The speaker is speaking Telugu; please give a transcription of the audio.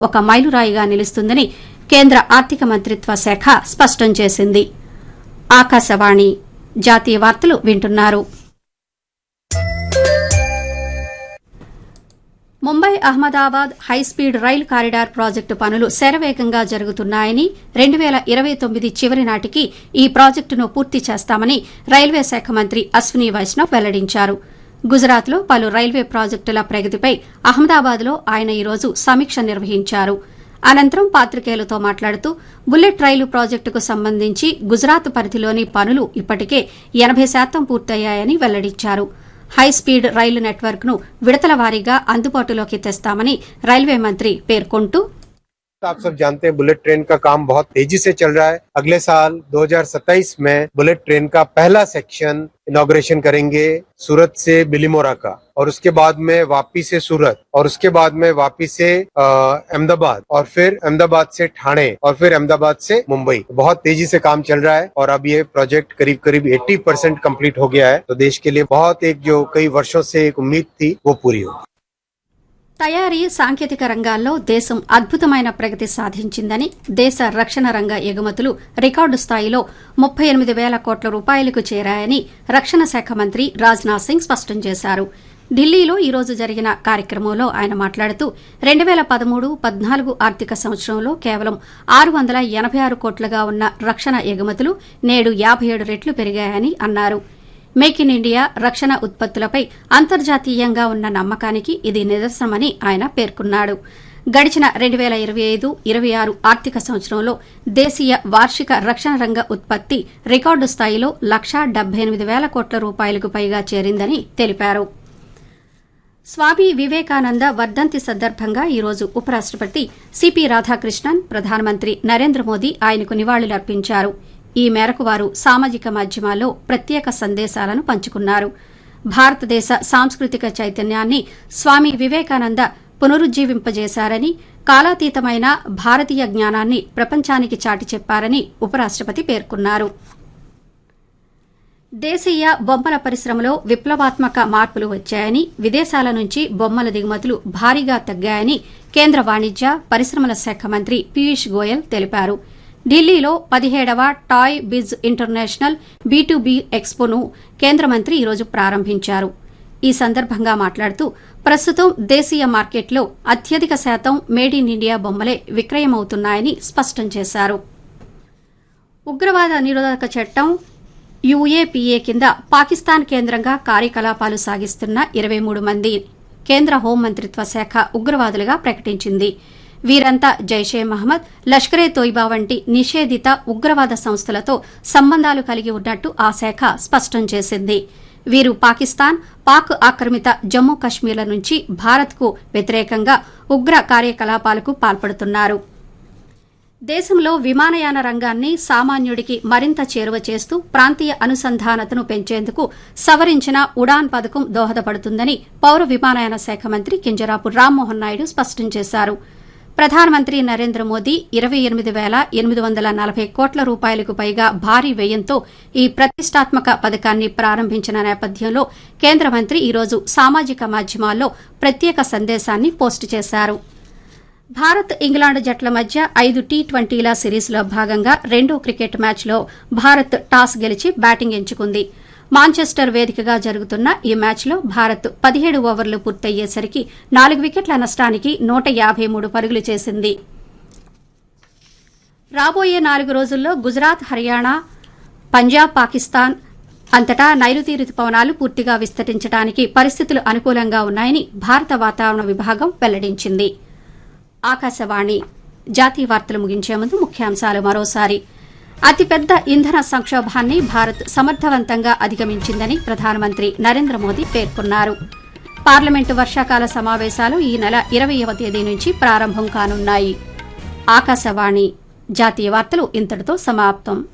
ఒక మైలురాయిగా నిలుస్తుందని కేంద్ర ఆర్థిక మంత్రిత్వ శాఖ స్పష్టం చేసింది ఆకాశవాణి జాతీయ వార్తలు వింటున్నారు ముంబై అహ్మదాబాద్ హైస్పీడ్ రైలు కారిడార్ ప్రాజెక్టు పనులు శరవేగంగా జరుగుతున్నాయని రెండు వేల ఇరవై తొమ్మిది చివరి నాటికి ఈ ప్రాజెక్టును పూర్తి చేస్తామని రైల్వే శాఖ మంత్రి అశ్విని వైష్ణవ్ వెల్లడించారు గుజరాత్లో పలు రైల్వే ప్రాజెక్టుల ప్రగతిపై అహ్మదాబాద్లో ఆయన ఈరోజు సమీక్ష నిర్వహించారు అనంతరం పాత్రికేయులతో మాట్లాడుతూ బుల్లెట్ రైలు ప్రాజెక్టుకు సంబంధించి గుజరాత్ పరిధిలోని పనులు ఇప్పటికే ఎనబై శాతం పూర్తయ్యాయని వెల్లడించారు హైస్పీడ్ రైలు నెట్వర్క్ ను విడతల వారీగా అందుబాటులోకి తెస్తామని రైల్వే మంత్రి పేర్కొంటూ आप सब जानते हैं बुलेट ट्रेन का काम बहुत तेजी से चल रहा है अगले साल 2027 में बुलेट ट्रेन का पहला सेक्शन इनॉग्रेशन करेंगे सूरत से बिलीमोरा का और उसके बाद में वापी से सूरत और उसके बाद में वापी से अ, अहमदाबाद और फिर अहमदाबाद से ठाणे और फिर अहमदाबाद से मुंबई बहुत तेजी से काम चल रहा है और अब ये प्रोजेक्ट करीब करीब 80 परसेंट कम्प्लीट हो गया है तो देश के लिए बहुत एक जो कई वर्षों से एक उम्मीद थी वो पूरी होगी తయారీ సాంకేతిక రంగాల్లో దేశం అద్భుతమైన ప్రగతి సాధించిందని దేశ రక్షణ రంగ ఎగుమతులు రికార్డు స్థాయిలో ముప్పై ఎనిమిది వేల కోట్ల రూపాయలకు చేరాయని రక్షణ శాఖ మంత్రి రాజ్నాథ్ సింగ్ స్పష్టం చేశారు ఢిల్లీలో ఈ రోజు జరిగిన కార్యక్రమంలో ఆయన మాట్లాడుతూ రెండు వేల పదమూడు పద్నాలుగు ఆర్థిక సంవత్సరంలో కేవలం ఆరు వందల ఎనబై ఆరు కోట్లుగా ఉన్న రక్షణ ఎగుమతులు నేడు యాబై ఏడు రెట్లు పెరిగాయని అన్నారు మేక్ ఇన్ ఇండియా రక్షణ ఉత్పత్తులపై అంతర్జాతీయంగా ఉన్న నమ్మకానికి ఇది నిదర్శనమని ఆయన పేర్కొన్నాడు గడిచిన రెండు వేల ఇరవై ఐదు ఇరవై ఆరు ఆర్థిక సంవత్సరంలో దేశీయ వార్షిక రక్షణ రంగ ఉత్పత్తి రికార్డు స్థాయిలో లక్షా డెబ్బై ఎనిమిది వేల కోట్ల రూపాయలకు పైగా చేరిందని తెలిపారు స్వామి వివేకానంద వర్ధంతి సందర్భంగా ఈరోజు ఉపరాష్టపతి సిపి రాధాకృష్ణన్ ప్రధానమంత్రి నరేంద్ర మోదీ ఆయనకు నివాళులర్పించారు ఈ మేరకు వారు సామాజిక మాధ్యమాల్లో ప్రత్యేక సందేశాలను పంచుకున్నారు భారతదేశ సాంస్కృతిక చైతన్యాన్ని స్వామి వివేకానంద పునరుజ్జీవింపజేశారని కాలాతీతమైన భారతీయ జ్ఞానాన్ని ప్రపంచానికి చాటి చెప్పారని ఉపరాష్టపతి పేర్కొన్నారు దేశీయ బొమ్మల పరిశ్రమలో విప్లవాత్మక మార్పులు వచ్చాయని విదేశాల నుంచి బొమ్మల దిగుమతులు భారీగా తగ్గాయని కేంద్ర వాణిజ్య పరిశ్రమల శాఖ మంత్రి పీయూష్ గోయల్ తెలిపారు ఢిల్లీలో పదిహేడవ టాయ్ బిజ్ ఇంటర్నేషనల్ బీ ఎక్స్పోను కేంద్ర మంత్రి ఈరోజు ప్రారంభించారు ఈ సందర్భంగా మాట్లాడుతూ ప్రస్తుతం దేశీయ మార్కెట్లో అత్యధిక శాతం మేడ్ ఇన్ ఇండియా బొమ్మలే విక్రయమవుతున్నాయని స్పష్టం చేశారు ఉగ్రవాద నిరోధక చట్టం యుఏపీఏ కింద పాకిస్తాన్ కేంద్రంగా కార్యకలాపాలు సాగిస్తున్న ఇరవై మూడు మంది కేంద్ర హోంమంత్రిత్వ శాఖ ఉగ్రవాదులుగా ప్రకటించింది వీరంతా జైషే మహమ్మద్ లష్కరే తోయిబా వంటి నిషేధిత ఉగ్రవాద సంస్థలతో సంబంధాలు కలిగి ఉన్నట్టు ఆ శాఖ స్పష్టం చేసింది వీరు పాకిస్తాన్ పాక్ ఆక్రమిత జమ్మూ కశ్మీర్ల నుంచి భారత్కు వ్యతిరేకంగా ఉగ్ర కార్యకలాపాలకు పాల్పడుతున్నారు దేశంలో విమానయాన రంగాన్ని సామాన్యుడికి మరింత చేరువ చేస్తూ ప్రాంతీయ అనుసంధానతను పెంచేందుకు సవరించిన ఉడాన్ పథకం దోహదపడుతుందని పౌర విమానయాన శాఖ మంత్రి కింజరాపు రామ్మోహన్ నాయుడు స్పష్టం చేశారు ప్రధానమంత్రి నరేంద్ర మోదీ ఇరవై ఎనిమిది వేల ఎనిమిది వందల నలభై కోట్ల రూపాయలకు పైగా భారీ వ్యయంతో ఈ ప్రతిష్టాత్మక పథకాన్ని ప్రారంభించిన నేపథ్యంలో కేంద్ర మంత్రి ఈరోజు సామాజిక మాధ్యమాల్లో ప్రత్యేక సందేశాన్ని పోస్టు చేశారు భారత్ ఇంగ్లాండ్ జట్ల మధ్య ఐదు టీ ట్వంటీల సిరీస్లో భాగంగా రెండో క్రికెట్ మ్యాచ్లో భారత్ టాస్ గెలిచి బ్యాటింగ్ ఎంచుకుంది మాంచెస్టర్ వేదికగా జరుగుతున్న ఈ మ్యాచ్లో భారత్ పదిహేడు ఓవర్లు పూర్తయ్యేసరికి నాలుగు వికెట్ల నష్టానికి నూట యాబై మూడు పరుగులు చేసింది రాబోయే నాలుగు రోజుల్లో గుజరాత్ హర్యానా పంజాబ్ పాకిస్తాన్ అంతటా నైరుతి రుతుపవనాలు పూర్తిగా విస్తరించడానికి పరిస్థితులు అనుకూలంగా ఉన్నాయని భారత వాతావరణ విభాగం వెల్లడించింది ఆకాశవాణి జాతీయ వార్తలు ముగించే ముందు ముఖ్యాంశాలు మరోసారి అతిపెద్ద ఇంధన సంక్షోభాన్ని భారత్ సమర్థవంతంగా అధిగమించిందని ప్రధానమంత్రి నరేంద్ర మోదీ పేర్కొన్నారు పార్లమెంటు వర్షాకాల సమావేశాలు ఈ నెల ఇరవయవ తేదీ నుంచి ప్రారంభం కానున్నాయి ఆకాశవాణి జాతీయ వార్తలు ఇంతటితో సమాప్తం